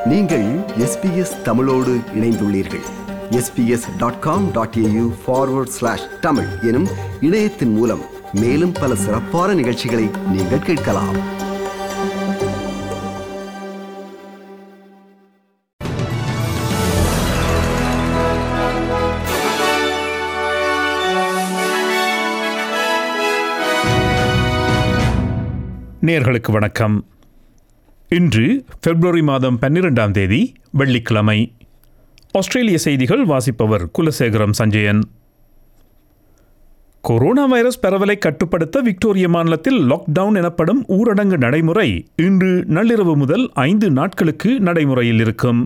நீங்கள் எஸ்பிஎஸ் தமிழோடு இணைந்துள்ளீர்கள் SBS dot com dot AU forward slash Tamil எனும் இணையத்தின் மூலம் மேலும் பல சிறப்பான நிகழ்ச்சிகளை நீங்கள் கேட்கலாம் நேர்களுக்கு வணக்கம் இன்று பிப்ரவரி மாதம் பன்னிரெண்டாம் தேதி வெள்ளிக்கிழமை ஆஸ்திரேலிய செய்திகள் வாசிப்பவர் குலசேகரம் சஞ்சயன் கொரோனா வைரஸ் பரவலை கட்டுப்படுத்த விக்டோரிய மாநிலத்தில் லாக்டவுன் எனப்படும் ஊரடங்கு நடைமுறை இன்று நள்ளிரவு முதல் ஐந்து நாட்களுக்கு நடைமுறையில் இருக்கும்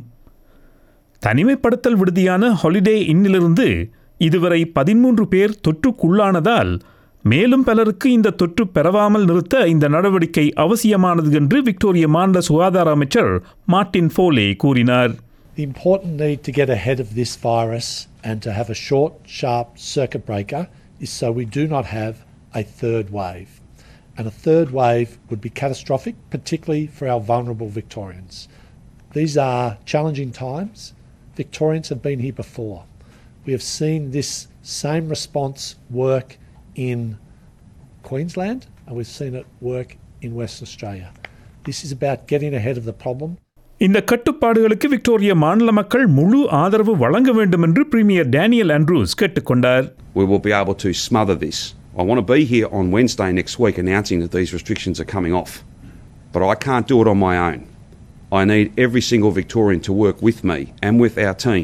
தனிமைப்படுத்தல் விடுதியான ஹாலிடே இன்னிலிருந்து இதுவரை பதிமூன்று பேர் தொற்றுக்குள்ளானதால் மேலும் பலருக்கு இந்த தொற்று பரவாமல் நிறுத்த இந்த நடவடிக்கை அவசியமானது என்று விக்டோரிய மாநில சுகாதார அமைச்சர் மார்ட்டின் ஃபோலே கூறினார் The important need to get ahead of this virus and to have a short, sharp circuit breaker is so we do not have a third wave. And a third wave would be catastrophic, particularly for our vulnerable Victorians. These are challenging times. Victorians have been here before. We have seen this same response work in Queensland and we've seen it work in Western Australia. This is about getting ahead of the problem. இந்த கட்டுப்பாடுகளுக்கு Victoria மாநில மக்கள் முழு ஆதரவு வழங்க வேண்டும் என்று premier Daniel Andrews கேட்டுக்கொண்டார் we will be able to smother this. I want to be here on Wednesday next week announcing that these restrictions are coming off. But I can't do it on my own. I need every single Victorian to work with me and with our team.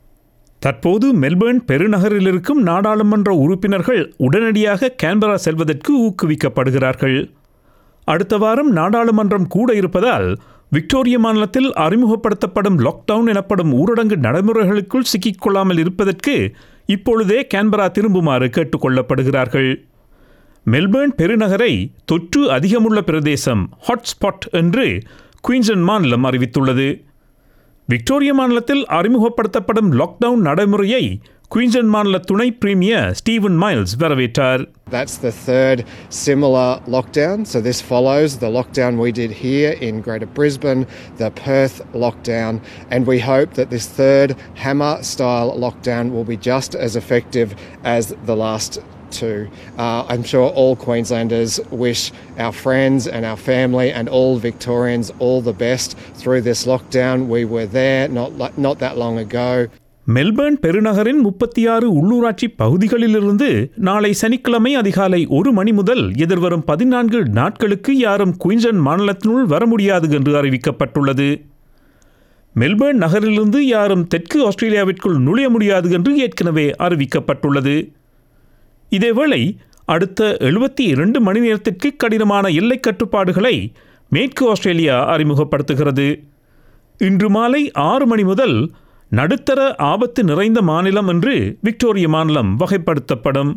தற்போது Melbourne பெருநகரில் இருக்கும் நாடாளுமன்ற உறுப்பினர்கள் உடனடியாக Canberra செல்வதற்கு ஊக்குவிக்கப்படுகிறார்கள் அடுத்த வாரம் நாடாளுமன்றம் கூட இருப்பதால் விக்டோரிய மாநிலத்தில் அறிமுகப்படுத்தப்படும் லாக்டவுன் எனப்படும் ஊரடங்கு நடைமுறைகளுக்குள் சிக்கிக்கொள்ளாமல் இருப்பதற்கு இப்பொழுதே கேன்பரா திரும்புமாறு கேட்டுக்கொள்ளப்படுகிறார்கள் மெல்பேர்ன் பெருநகரை தொற்று அதிகமுள்ள பிரதேசம் ஹாட்ஸ்பாட் என்று குயின்சன் மாநிலம் அறிவித்துள்ளது விக்டோரிய மாநிலத்தில் அறிமுகப்படுத்தப்படும் லாக்டவுன் நடைமுறையை குயின்சன் மாநில துணை பிரீமியர் ஸ்டீவன் மைல்ஸ் வரவேற்றார் That's the third similar lockdown. So this follows the lockdown we did here in Greater Brisbane, the Perth lockdown, and we hope that this third hammer style lockdown will be just as effective as the last two. Uh, I'm sure all Queenslanders wish our friends and our family and all Victorians all the best through this lockdown. We were there not lo- not that long ago. Melbourne பெருநகரின் முப்பத்தி ஆறு உள்ளூராட்சி பகுதிகளிலிருந்து நாளை சனிக்கிழமை அதிகாலை ஒரு மணி முதல் எதிர்வரும் பதினான்கு நாட்களுக்கு யாரும் குயின்சன் மாநிலத்தினுள் வர முடியாது என்று அறிவிக்கப்பட்டுள்ளது மெல்பேர்ன் நகரிலிருந்து யாரும் தெற்கு ஆஸ்திரேலியாவிற்குள் நுழைய முடியாது என்று ஏற்கனவே அறிவிக்கப்பட்டுள்ளது இதேவேளை அடுத்த எழுபத்தி இரண்டு மணி நேரத்திற்கு கடினமான எல்லை கட்டுப்பாடுகளை மேற்கு ஆஸ்திரேலியா அறிமுகப்படுத்துகிறது இன்று மாலை ஆறு மணி முதல் நடுத்தர ஆபத்து நிறைந்த மாநிலம் என்று விக்டோரிய மாநிலம் வகைப்படுத்தப்படும்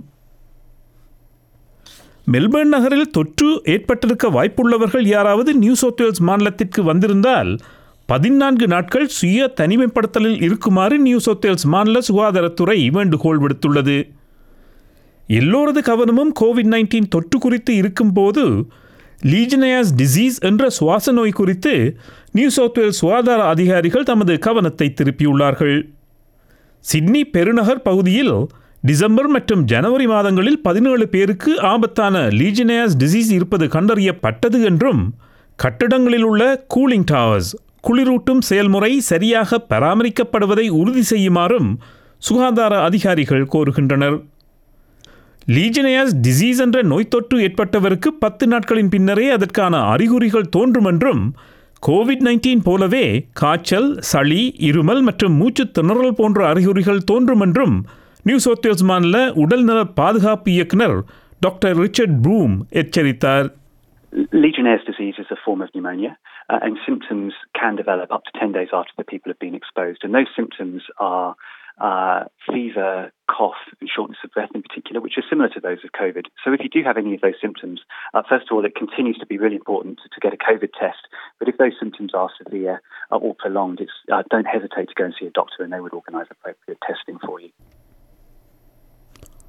மெல்பேர்ன் நகரில் தொற்று ஏற்பட்டிருக்க வாய்ப்புள்ளவர்கள் யாராவது நியூ சவுத் வேல்ஸ் மாநிலத்திற்கு வந்திருந்தால் பதினான்கு நாட்கள் சுய தனிமைப்படுத்தலில் இருக்குமாறு நியூ சவுத் வேல்ஸ் மாநில சுகாதாரத்துறை வேண்டுகோள் விடுத்துள்ளது எல்லோரது கவனமும் கோவிட் நைன்டீன் தொற்று குறித்து இருக்கும்போது லீஜனயாஸ் டிசீஸ் என்ற சுவாச நோய் குறித்து நியூ சவுத் வேல்ஸ் சுகாதார அதிகாரிகள் தமது கவனத்தை திருப்பியுள்ளார்கள் சிட்னி பெருநகர் பகுதியில் டிசம்பர் மற்றும் ஜனவரி மாதங்களில் பதினேழு பேருக்கு ஆபத்தான லீஜனயாஸ் டிசீஸ் இருப்பது கண்டறியப்பட்டது என்றும் கட்டிடங்களில் உள்ள கூலிங் டவர்ஸ் குளிரூட்டும் செயல்முறை சரியாக பராமரிக்கப்படுவதை உறுதி செய்யுமாறும் சுகாதார அதிகாரிகள் கோருகின்றனர் லீஜனயாஸ் டிசீஸ் என்ற நோய் தொற்று ஏற்பட்டவருக்கு பத்து நாட்களின் பின்னரே அதற்கான அறிகுறிகள் தோன்றும் என்றும் கோவிட் நைன்டீன் போலவே காய்ச்சல் சளி இருமல் மற்றும் மூச்சு திணறல் போன்ற அறிகுறிகள் தோன்றும் என்றும் நியூ சவுத் வேல்ஸ் மாநில உடல்நல பாதுகாப்பு இயக்குனர் டாக்டர் ரிச்சர்ட் ப்ரூம் எச்சரித்தார் Legionnaires' disease is a form of pneumonia, uh, and symptoms can develop up to 10 days after the people have been exposed. And those symptoms are uh, fever, cough, and shortness of breath in particular, which are similar to those of COVID. So if you do have any of those symptoms, uh, first of all, it continues to be really important to, to get a COVID test. But if those symptoms are severe uh, or prolonged, it's, uh, don't hesitate to go and see a doctor, and they would organise appropriate testing for you.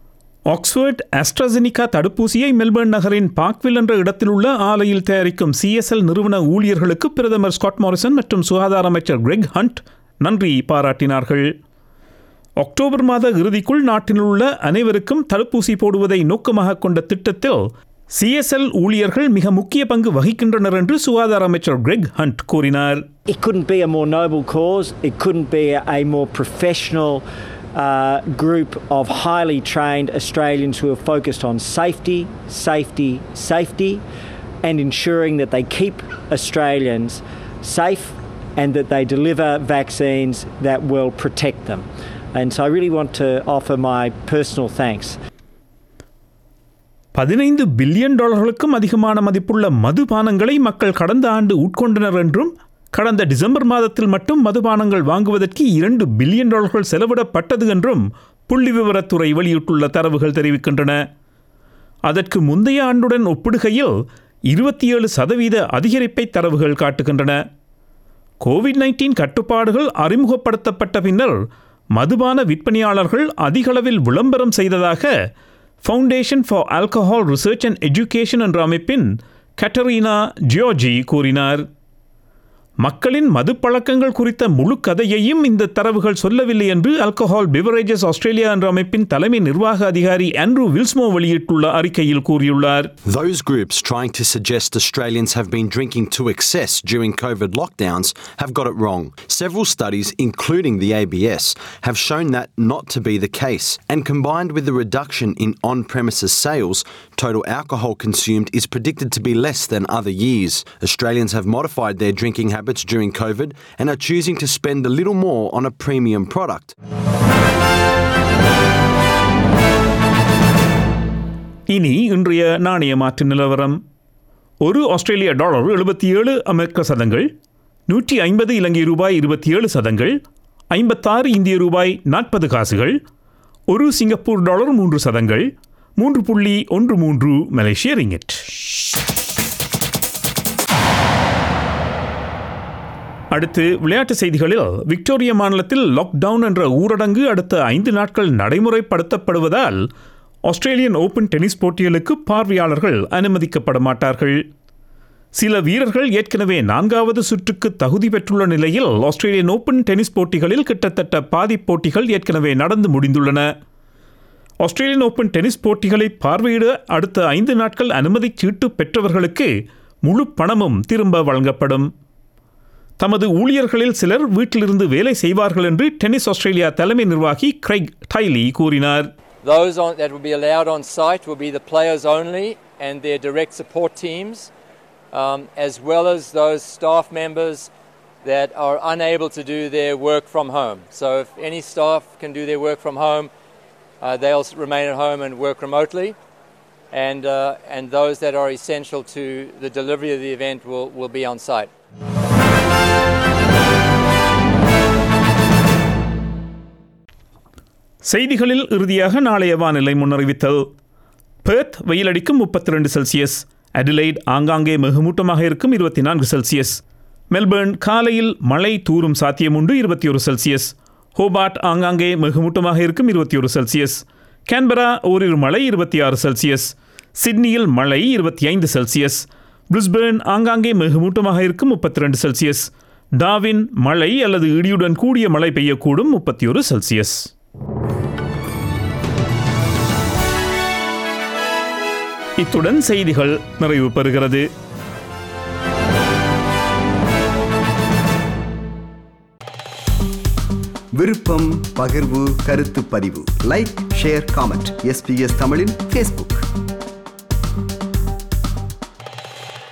Oxford AstraZeneca தடுப்பூசியை Melbourne நகரின் Parkville என்ற இடத்திலுள்ள ஆலையில் தயாரிக்கும் CSL நிறுவன ஊழியர்களுக்கு பிரதமர் Scott Morrison மற்றும் சுகாதார அமைச்சர் கிரெக் ஹண்ட் நன்றி பாராட்டினார்கள் அக்டோபர் மாத இறுதிக்குள் நாட்டில் உள்ள அனைவருக்கும் தடுப்பூசி போடுவதை நோக்கமாக கொண்ட திட்டத்தில் சிஎஸ்எல் ஊழியர்கள் மிக முக்கிய பங்கு வகிக்கின்றனர் என்று சுகாதார அமைச்சர் கிரெக் ஹண்ட் கூறினார் It couldn't be a more noble cause. It couldn't be a more professional uh, group of highly trained Australians who are focused on safety, safety, safety, and ensuring that they keep Australians safe and that they deliver vaccines that will protect them. And so I really want to offer my personal thanks. பதினைந்து billion டாலர்களுக்கும் அதிகமான மதிப்புள்ள மதுபானங்களை மக்கள் கடந்த ஆண்டு உட்கொண்டனர் என்றும் கடந்த December மாதத்தில் மட்டும் மதுபானங்கள் வாங்குவதற்கு இரண்டு பில்லியன் டாலர்கள் செலவிடப்பட்டது என்றும் புள்ளி விவரத்துறை வெளியிட்டுள்ள தரவுகள் தெரிவிக்கின்றன அதற்கு முந்தைய ஆண்டுடன் ஒப்பிடுகையில் இருபத்தி ஏழு சதவீத அதிகரிப்பை தரவுகள் காட்டுகின்றன கோவிட் நைன்டீன் கட்டுப்பாடுகள் அறிமுகப்படுத்தப்பட்ட பின்னர் மதுபான விற்பனையாளர்கள் அதிகளவில் விளம்பரம் செய்ததாக Foundation for Alcohol Research and Education என்ற அமைப்பின் கட்டரீனா ஜியோஜி கூறினார் மக்களின் மது பழக்கங்கள் குறித்த முழு கதையையும் இந்த தரவுகள் சொல்லவில்லை என்று ஆல்கஹால் பிவரேஜஸ் ஆஸ்திரேலியா என்ற அமைப்பின் தலைமை நிர்வாக அதிகாரி ஆண்ட்ரூ வில்ஸ்மோ வெளியிட்டுள்ள அறிக்கையில் கூறியுள்ளார் Those groups trying to suggest Australians have been drinking to excess during COVID lockdowns have got it wrong. Several studies, including the ABS, have shown that not to be the case. And combined with the reduction in on premises sales, total alcohol consumed is predicted to be less than other years. Australians have modified their drinking habits during COVID and are choosing to spend a little more on a premium product. இனி இன்றைய நாணய மாற்று நிலவரம் ஒரு ஆஸ்திரேலிய dollar எழுபத்தி ஏழு அமெரிக்க சதங்கள் நூற்றி ஐம்பது இலங்கை ரூபாய் இருபத்தி ஏழு சதங்கள் ஐம்பத்தாறு இந்திய ரூபாய் நாற்பது காசுகள் ஒரு சிங்கப்பூர் டாலர் மூன்று சதங்கள் மூன்று புள்ளி ஒன்று மூன்று மலேசிய ரிங்கெட் அடுத்து விளையாட்டு செய்திகளில் விக்டோரிய மாநிலத்தில் லாக்டவுன் என்ற ஊரடங்கு அடுத்த ஐந்து நாட்கள் நடைமுறைப்படுத்தப்படுவதால் ஆஸ்திரேலியன் ஓபன் டென்னிஸ் போட்டிகளுக்கு பார்வையாளர்கள் அனுமதிக்கப்பட மாட்டார்கள் சில வீரர்கள் ஏற்கனவே நான்காவது சுற்றுக்கு தகுதி பெற்றுள்ள நிலையில் ஆஸ்திரேலியன் ஓபன் டென்னிஸ் போட்டிகளில் கிட்டத்தட்ட பாதி போட்டிகள் ஏற்கனவே நடந்து முடிந்துள்ளன ஆஸ்திரேலியன் ஓபன் டென்னிஸ் போட்டிகளை பார்வையிட அடுத்த ஐந்து நாட்கள் அனுமதி சீட்டு பெற்றவர்களுக்கு முழு பணமும் திரும்ப வழங்கப்படும் தமது ஊழியர்களில் சிலர் வீட்டிலிருந்து வேலை செய்வார்கள் என்று டென்னிஸ் ஆஸ்திரேலியா தலைமை நிர்வாகி கிரைக் டைலி கூறினார் Those on, that will be allowed on site will be the players only and their direct support teams, um, as well as those staff members that are unable to do their work from home. So, if any staff can do their work from home, uh, they'll s- remain at home and work remotely. And, uh, and those that are essential to the delivery of the event will, will be on site. செய்திகளில் இறுதியாக நாளைய வானிலை முன்னறிவித்தல் Perth வெயிலடிக்கும் முப்பத்தி ரெண்டு Celsius Adelaide ஆங்காங்கே மிகுமூட்டமாக இருக்கும் இருபத்தி நான்கு செல்சியஸ் மெல்பர்ன் காலையில் மழை தூரும் சாத்தியமுண்டு இருபத்தி ஒரு செல்சியஸ் ஹோபார்ட் ஆங்காங்கே மிகுமூட்டமாக இருக்கும் இருபத்தி ஒரு செல்சியஸ் கேன்பரா ஓரிரு மழை இருபத்தி ஆறு செல்சியஸ் சிட்னியில் மழை இருபத்தி ஐந்து செல்சியஸ் பிரிஸ்பேர்ன் ஆங்காங்கே மிகுமூட்டமாக இருக்கும் முப்பத்தி ரெண்டு செல்சியஸ் டாவின் மழை அல்லது இடியுடன் கூடிய மழை பெய்யக்கூடும் முப்பத்தி ஒரு செல்சியஸ் இத்துடன் செய்திகள் நிறைவு பெறுகிறது விருப்பம் பகிர்வு கருத்து பதிவு லைக் ஷேர் காமெண்ட் எஸ்பிஎஸ் தமிழின் ஃபேஸ்புக்